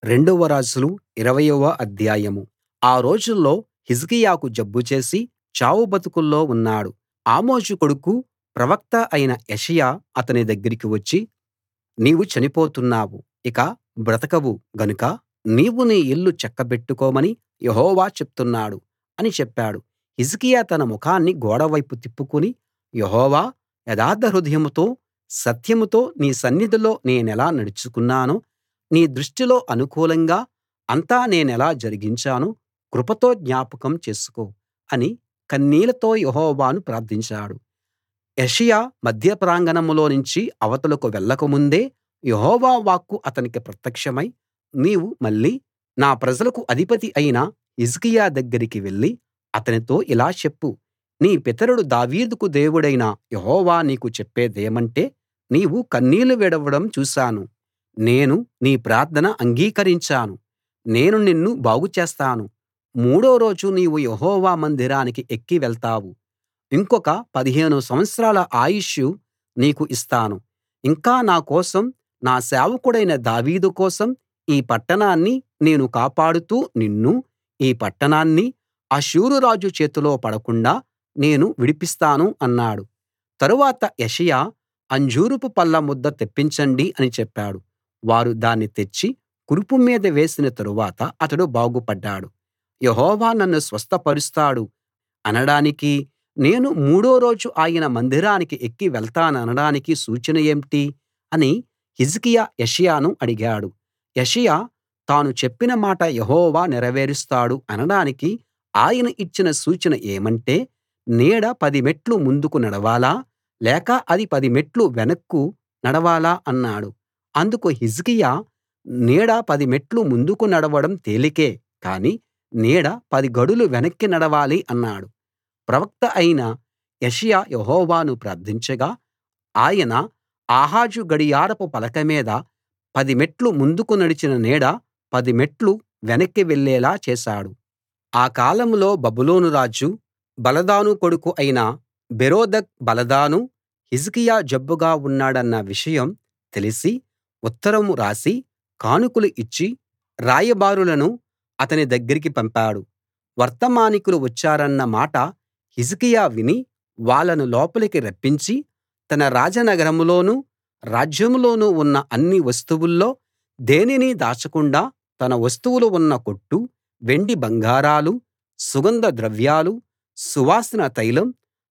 రెండవ రాజులు ఇరవయవ అధ్యాయం ఆ రోజుల్లో హిజ్కియాకు జబ్బు చేసి చావు బతుకుల్లో ఉన్నాడు ఆమోజు కొడుకూ ప్రవక్త అయిన యెషయా అతని దగ్గరికి వచ్చి నీవు చనిపోతున్నావు ఇక బ్రతకవు గనుక నీవు నీ ఇల్లు చక్కబెట్టుకోమని యెహోవా చెప్తున్నాడు అని చెప్పాడు హిజ్కియా తన ముఖాన్ని గోడవైపు తిప్పుకుని యెహోవా యథార్థ హృదయంతో సత్యంతో నీ సన్నిధిలో నేనెలా నడుచుకున్నానో నీ దృష్టిలో అనుకూలంగా అంతా నేనెలా జరిగించానో కృపతో జ్ఞాపకం చేసుకో అని కన్నీళ్లతో యెహోవాను ప్రార్థించాడు యెషయా మధ్య ప్రాంగణంలో నుంచి అవతలకు వెళ్ళక ముందే యెహోవా వాక్కు అతనికి ప్రత్యక్షమై నీవు మళ్ళీ నా ప్రజలకు అధిపతి అయిన హిజ్కియా దగ్గరికి వెళ్లి అతనితో ఇలా చెప్పు నీ పితరుడు దావీదుకు దేవుడైన యెహోవా నీకు చెప్పేదేమంటే నీవు కన్నీళ్లు విడవడం చూశాను నేను నీ ప్రార్థన అంగీకరించాను నేను నిన్ను బాగు చేస్తాను మూడో రోజు నీవు యెహోవా మందిరానికి ఎక్కి వెళ్తావు ఇంకొక 15 సంవత్సరాల ఆయుష్షు నీకు ఇస్తాను ఇంకా నా కోసం నా సేవకుడైన దావీదు కోసం ఈ పట్టణాన్ని నేను కాపాడుతూ నిన్నూ ఈ పట్టణాన్నీ అష్షూరు రాజు చేతిలో పడకుండా నేను విడిపిస్తాను అన్నాడు తరువాత యెషయా అంజూరపు పళ్ళ ముద్ద తెప్పించండి అని చెప్పాడు వారు దాన్ని తెచ్చి కురుపు మీద వేసిన తరువాత అతడు బాగుపడ్డాడు యెహోవా నన్ను స్వస్థపరుస్తాడు అనడానికీ నేను మూడో రోజు ఆయన మందిరానికి ఎక్కి వెళ్తాననడానికి సూచన ఏంటి అని హిజ్కియా యెషయాను అడిగాడు యెషయా తాను చెప్పిన మాట యెహోవా నెరవేరుస్తాడు అనడానికి ఆయన ఇచ్చిన సూచన ఏమంటే నీడ పది మెట్లు ముందుకు నడవాలా లేక అది పది మెట్లు వెనక్కు నడవాలా అన్నాడు అందుకు హిజ్కియా నీడ పది మెట్లు ముందుకు నడవడం తేలికే కానీ నీడ పది గడులు వెనక్కి నడవాలి అన్నాడు ప్రవక్త అయిన యెషయా యెహోవాను ప్రార్థించగా ఆయన ఆహాజు గడియారపు పలక మీద పది మెట్లు ముందుకు నడిచిన నీడ పది మెట్లు వెనక్కి వెళ్ళేలా చేశాడు ఆ కాలంలో బబులోను రాజు బలదాను కొడుకు అయిన బెరోదక్ బలదాను హిజ్కియా జబ్బుగా ఉన్నాడన్న విషయం తెలిసి ఉత్తరం రాసి కానుకలు ఇచ్చి రాయబారులను అతని దగ్గరికి పంపాడు వర్తమానికులు వచ్చారన్న మాట హిజ్కియా విని వాళ్ళను లోపలికి రప్పించి తన రాజనగరంలోనూ రాజ్యంలోనూ ఉన్న అన్ని వస్తువుల్లో దేనినీ దాచకుండా తన వస్తువులు ఉన్న కొట్టు వెండి బంగారాలు సుగంధ ద్రవ్యాలు సువాసన తైలం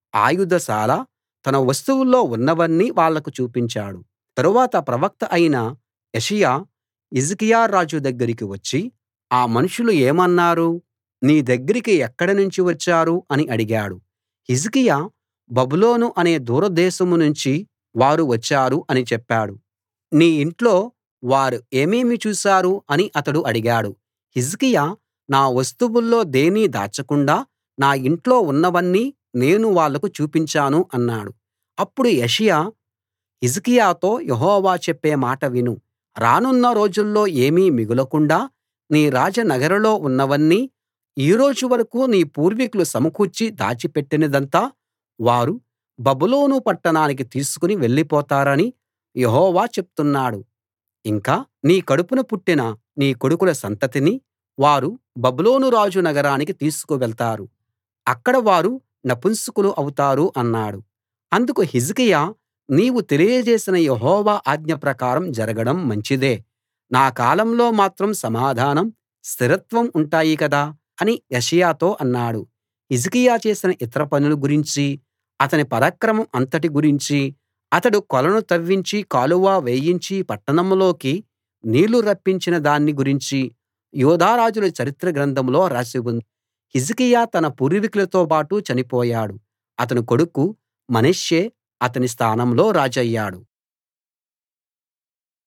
ఆయుధశాల తన వస్తువుల్లో ఉన్నవన్నీ వాళ్లకు చూపించాడు తరువాత ప్రవక్త అయిన యెషయా హిజ్కియా రాజు దగ్గరికి వచ్చి ఆ మనుషులు ఏమన్నారు నీ దగ్గరికి ఎక్కడి నుంచి వచ్చారు అని అడిగాడు హిజ్కియా బబులోను అనే దూరదేశం నుంచి వారు వచ్చారు అని చెప్పాడు నీ ఇంట్లో వారు ఏమేమి చూశారు అని అతడు అడిగాడు హిజ్కియా నా వస్తువుల్లో దేన్నీ దాచకుండా నా ఇంట్లో ఉన్నవన్నీ నేను వాళ్లకు చూపించాను అన్నాడు అప్పుడు యెషయా హిజ్కియాతో యెహోవా చెప్పే మాట విను రానున్న రోజుల్లో ఏమీ మిగలకుండా నీ రాజనగరులో ఉన్నవన్నీ ఈ రోజు వరకూ నీ పూర్వీకులు సమకూర్చి దాచిపెట్టినదంతా వారు బబులోను పట్టణానికి తీసుకుని వెళ్ళిపోతారని యెహోవా చెప్తున్నాడు ఇంకా నీ కడుపున పుట్టిన నీ కొడుకుల సంతతిని వారు బబులోను రాజు నగరానికి తీసుకు వెళ్తారు అక్కడ వారు నపుంసకులు అవుతారు అన్నాడు అందుకు హిజ్కియా నీవు తెలియజేసిన యెహోవా ఆజ్ఞ ప్రకారం జరగడం మంచిదే నా కాలంలో మాత్రం సమాధానం స్థిరత్వం ఉంటాయి కదా అని యెషయాతో అన్నాడు హిజ్కియా చేసిన ఇతర పనుల గురించి అతని పరాక్రమం అంతటి గురించి అతడు కొలను తవ్వించి కాలువ వేయించి పట్టణంలోకి నీళ్లు రప్పించిన దాన్ని గురించి యూదా రాజుల చరిత్ర గ్రంథంలో రాసి ఉంది హిజ్కియా తన పూర్వీకులతో బాటు చనిపోయాడు అతని కొడుకు మనష్షే అతని స్థానంలో రాజయ్యాడు